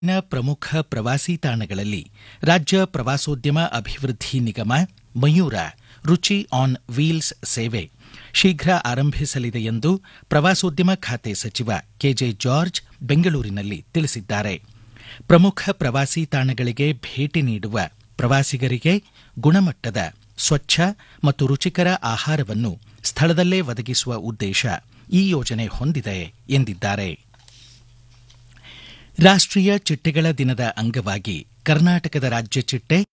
ನ ಪ್ರಮುಖ ಪ್ರವಾಸಿ ತಾಣಗಳಲ್ಲಿ ರಾಜ್ಯ ಪ್ರವಾಸೋದ್ಯಮ ಅಭಿವೃದ್ಧಿ ನಿಗಮ ಮಯೂರ ರುಚಿ ಆನ್ ವೀಲ್ಸ್ ಸೇವೆ ಶೀಘ್ರ ಆರಂಭಿಸಲಿದೆ ಎಂದು ಪ್ರವಾಸೋದ್ಯಮ ಖಾತೆ ಸಚಿವ ಕೆಜೆ ಜಾರ್ಜ್ ಬೆಂಗಳೂರಿನಲ್ಲಿ ತಿಳಿಸಿದ್ದಾರೆ ಪ್ರಮುಖ ಪ್ರವಾಸಿ ತಾಣಗಳಿಗೆ ಭೇಟಿ ನೀಡುವ ಪ್ರವಾಸಿಗರಿಗೆ ಗುಣಮಟ್ಟದ ಸ್ವಚ್ಛ ಮತ್ತು ರುಚಿಕರ ಆಹಾರವನ್ನು ಸ್ಥಳದಲ್ಲೇ ಒದಗಿಸುವ ಉದ್ದೇಶ ಈ ಯೋಜನೆ ಹೊಂದಿದೆ ಎಂದಿದ್ದಾರೆ ರಾಷ್ಟೀಯ ಚಿಟ್ಟೆಗಳ ದಿನದ ಅಂಗವಾಗಿ ಕರ್ನಾಟಕದ ರಾಜ್ಯ ಚಿಟ್ಟೆ